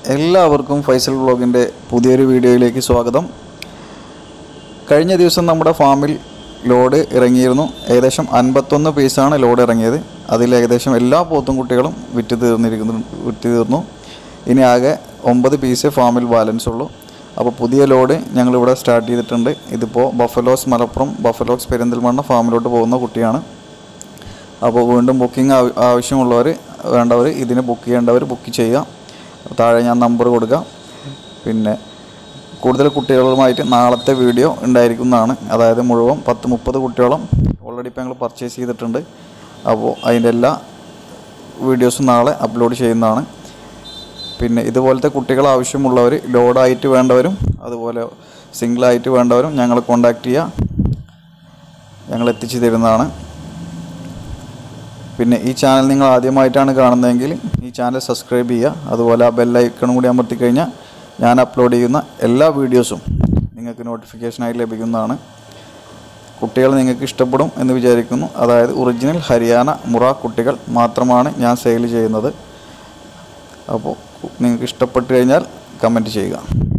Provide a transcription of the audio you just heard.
എല്ലാവർക്കും ഫൈസൽ വ്ളോഗിൻ്റെ പുതിയൊരു വീഡിയോയിലേക്ക് സ്വാഗതം കഴിഞ്ഞ ദിവസം നമ്മുടെ ഫാമിൽ ലോഡ് ഇറങ്ങിയിരുന്നു ഏകദേശം അൻപത്തൊന്ന് പീസാണ് ലോഡ് ഇറങ്ങിയത് അതിൽ ഏകദേശം എല്ലാ പോത്തും കുട്ടികളും വിറ്റ് തീർന്നിരിക്കുന്നു വിറ്റ് തീർന്നു ഇനി ആകെ ഒമ്പത് പീസ് ഫാമിൽ ബാലൻസ് ഉള്ളൂ അപ്പോൾ പുതിയ ലോഡ് ഞങ്ങളിവിടെ സ്റ്റാർട്ട് ചെയ്തിട്ടുണ്ട് ഇതിപ്പോൾ ബഫലോസ് മലപ്പുറം ബഫലോസ് പെരിന്തൽമണ്ണ ഫാമിലോട്ട് പോകുന്ന കുട്ടിയാണ് അപ്പോൾ വീണ്ടും ബുക്കിംഗ് ആവശ്യമുള്ളവർ വേണ്ടവർ ഇതിന് ബുക്ക് ചെയ്യേണ്ടവർ ബുക്ക് ചെയ്യുക താഴെ ഞാൻ നമ്പർ കൊടുക്കാം പിന്നെ കൂടുതൽ കുട്ടികളുമായിട്ട് നാളത്തെ വീഡിയോ ഉണ്ടായിരിക്കുന്നതാണ് അതായത് മുഴുവൻ പത്ത് മുപ്പത് കുട്ടിയോളം ഓൾറെഡി ഇപ്പോൾ ഞങ്ങൾ പർച്ചേസ് ചെയ്തിട്ടുണ്ട് അപ്പോൾ അതിൻ്റെ എല്ലാ വീഡിയോസും നാളെ അപ്ലോഡ് ചെയ്യുന്നതാണ് പിന്നെ ഇതുപോലത്തെ കുട്ടികൾ ആവശ്യമുള്ളവർ ലോഡായിട്ട് വേണ്ടവരും അതുപോലെ സിംഗിളായിട്ട് വേണ്ടവരും ഞങ്ങളെ കോൺടാക്റ്റ് ചെയ്യുക ഞങ്ങൾ എത്തിച്ചു തരുന്നതാണ് പിന്നെ ഈ ചാനൽ നിങ്ങൾ ആദ്യമായിട്ടാണ് കാണുന്നതെങ്കിൽ ഈ ചാനൽ സബ്സ്ക്രൈബ് ചെയ്യുക അതുപോലെ ആ ബെല്ലൈക്കണും കൂടി അമർത്തി കഴിഞ്ഞാൽ ഞാൻ അപ്ലോഡ് ചെയ്യുന്ന എല്ലാ വീഡിയോസും നിങ്ങൾക്ക് നോട്ടിഫിക്കേഷനായി ലഭിക്കുന്നതാണ് കുട്ടികൾ നിങ്ങൾക്ക് ഇഷ്ടപ്പെടും എന്ന് വിചാരിക്കുന്നു അതായത് ഒറിജിനൽ ഹരിയാന മുറ കുട്ടികൾ മാത്രമാണ് ഞാൻ സെയിൽ ചെയ്യുന്നത് അപ്പോൾ നിങ്ങൾക്ക് ഇഷ്ടപ്പെട്ട് കഴിഞ്ഞാൽ കമൻറ്റ് ചെയ്യുക